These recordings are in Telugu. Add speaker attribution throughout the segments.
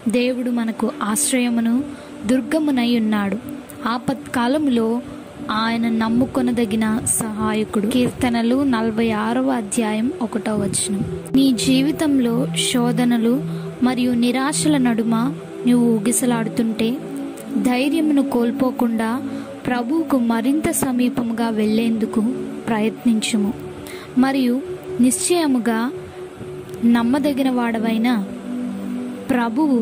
Speaker 1: దేవుడు మనకు ఆశ్రయమును దుర్గమునై ఉన్నాడు ఆపత్కాలములో ఆయన నమ్ముకొనదగిన సహాయకుడు కీర్తనలు నలభై ఆరవ అధ్యాయం ఒకటో వచనం నీ జీవితంలో శోధనలు మరియు నిరాశల నడుమ నువ్వు ఊగిసలాడుతుంటే ధైర్యమును కోల్పోకుండా ప్రభువుకు మరింత సమీపముగా వెళ్ళేందుకు ప్రయత్నించుము మరియు నిశ్చయముగా నమ్మదగిన వాడవైన ప్రభువు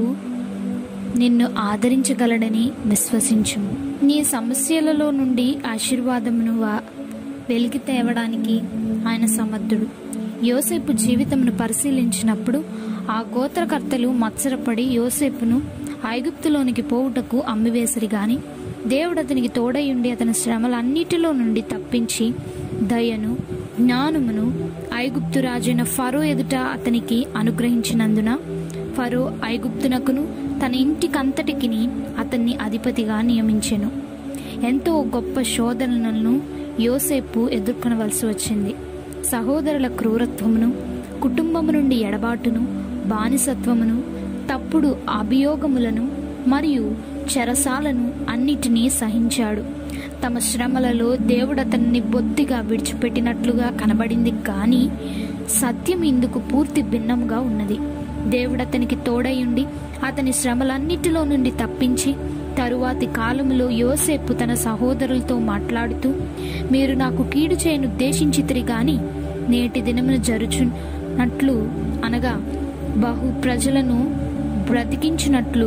Speaker 1: నిన్ను ఆదరించగలడని విశ్వసించుము నీ సమస్యలలో నుండి ఆశీర్వాదమును వా- వెలికి తేవడానికి ఆయన సమర్థుడు యోసేపు జీవితమును పరిశీలించినప్పుడు ఆ గోత్రకర్తలు మత్సరపడి యోసేపును ఐగుప్తులోనికి పోవుటకు అమ్మివేసిరి గాని దేవుడు అతనికి తోడై ఉండి అతని శ్రమలన్నిటిలో నుండి తప్పించి దయను జ్ఞానమును ఐగుప్తు రాజైన ఫరో ఎదుట అతనికి అనుగ్రహించినందున ఫరో ఐగుప్తునకును తన ఇంటికంతటికిని అతన్ని అధిపతిగా నియమించెను ఎంతో గొప్ప శోధనలను యోసేపు ఎదుర్కొనవలసి వచ్చింది సహోదరుల క్రూరత్వమును కుటుంబము నుండి ఎడబాటును బానిసత్వమును తప్పుడు అభియోగములను మరియు చెరసాలను అన్నిటినీ సహించాడు తమ శ్రమలలో దేవుడు అతన్ని బొత్తిగా విడిచిపెట్టినట్లుగా కనబడింది కానీ సత్యం ఇందుకు పూర్తి భిన్నంగా ఉన్నది దేవుడు అతనికి తోడయుండి అతని శ్రమలన్నిటిలో నుండి తప్పించి తరువాతి కాలములో యోసేపు తన సహోదరులతో మాట్లాడుతూ మీరు నాకు కీడు చేయను ఉద్దేశించితిరి గాని నేటి దినమున జరుచున్నట్లు అనగా బహు ప్రజలను బ్రతికించినట్లు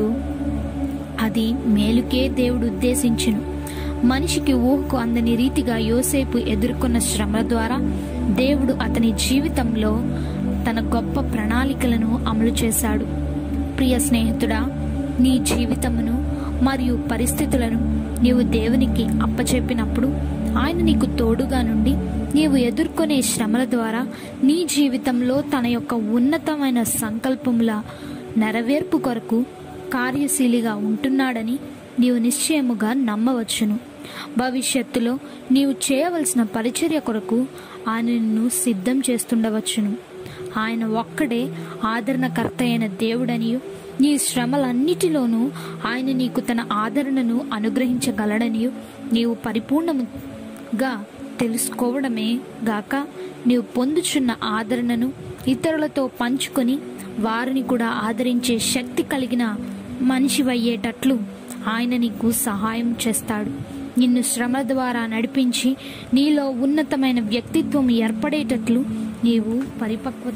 Speaker 1: అది మేలుకే దేవుడు ఉద్దేశించును మనిషికి ఊహకు అందని రీతిగా యోసేపు ఎదుర్కొన్న శ్రమల ద్వారా దేవుడు అతని జీవితంలో తన గొప్ప ప్రణాళికలను అమలు చేశాడు ప్రియ స్నేహితుడా నీ జీవితమును మరియు పరిస్థితులను నీవు దేవునికి అప్పచెప్పినప్పుడు ఆయన నీకు తోడుగా నుండి నీవు ఎదుర్కొనే శ్రమల ద్వారా నీ జీవితంలో తన యొక్క ఉన్నతమైన సంకల్పముల నెరవేర్పు కొరకు కార్యశీలిగా ఉంటున్నాడని నీవు నిశ్చయముగా నమ్మవచ్చును భవిష్యత్తులో నీవు చేయవలసిన పరిచర్య కొరకు ఆయన నిన్ను సిద్ధం చేస్తుండవచ్చును ఆయన ఒక్కడే ఆదరణకర్త అయిన దేవుడనియు నీ శ్రమలన్నిటిలోనూ ఆయన నీకు తన ఆదరణను అనుగ్రహించగలడనియు నీవు పరిపూర్ణముగా తెలుసుకోవడమే గాక నీవు పొందుచున్న ఆదరణను ఇతరులతో పంచుకొని వారిని కూడా ఆదరించే శక్తి కలిగిన మనిషివయ్యేటట్లు ఆయన నీకు సహాయం చేస్తాడు నిన్ను శ్రమ ద్వారా నడిపించి నీలో ఉన్నతమైన వ్యక్తిత్వం ఏర్పడేటట్లు నీవు పరిపక్వత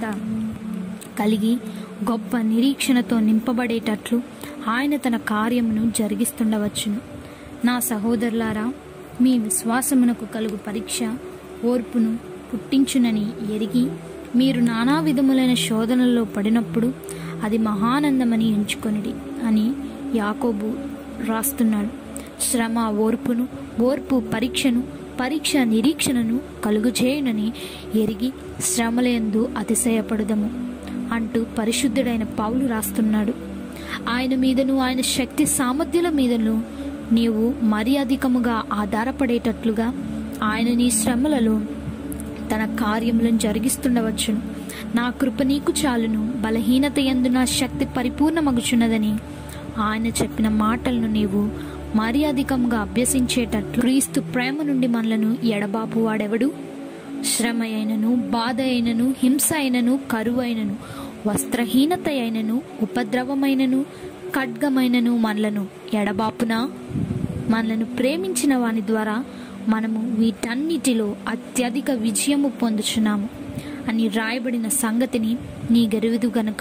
Speaker 1: కలిగి గొప్ప నిరీక్షణతో నింపబడేటట్లు ఆయన తన కార్యమును జరిగిస్తుండవచ్చును నా సహోదరులారా మీ విశ్వాసమునకు కలుగు పరీక్ష ఓర్పును పుట్టించునని ఎరిగి మీరు నానా విధములైన శోధనల్లో పడినప్పుడు అది మహానందమని ఎంచుకొనిడి అని యాకోబు రాస్తున్నాడు శ్రమ ఓర్పును ఓర్పు పరీక్షను పరీక్ష నిరీక్షణను కలుగుచేయునని ఎరిగి శ్రమలందు అతిశయపడుదము అంటూ పరిశుద్ధుడైన పౌలు రాస్తున్నాడు ఆయన మీదను ఆయన శక్తి సామర్థ్యుల మీదను నీవు మరి అధికముగా ఆధారపడేటట్లుగా ఆయన నీ శ్రమలలో తన కార్యములను జరిగిస్తుండవచ్చును నా కృప నీకు చాలును బలహీనత ఎందు నా శక్తి పరిపూర్ణమగుచున్నదని ఆయన చెప్పిన మాటలను నీవు మరి అధికంగా అభ్యసించేటట్లు క్రీస్తు ప్రేమ నుండి మనలను ఎడబాపు వాడెవడు శ్రమ అయినను బాధ అయినను హింస అయినను కరువు అయినను వస్త్రహీనత అయినను ఉపద్రవమైనను ఖడ్గమైనను మనలను ఎడబాపునా మనలను ప్రేమించిన వాని ద్వారా మనము వీటన్నిటిలో అత్యధిక విజయము పొందుచున్నాము అని రాయబడిన సంగతిని నీ గెరువుదు గనుక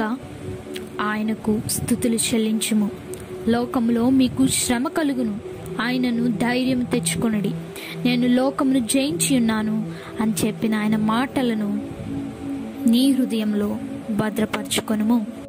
Speaker 1: ఆయనకు స్థుతులు చెల్లించుము లోకములో మీకు శ్రమ కలుగును ఆయనను ధైర్యం తెచ్చుకొనడి నేను లోకమును జయించి ఉన్నాను అని చెప్పిన ఆయన మాటలను నీ హృదయంలో భద్రపరచుకొనుము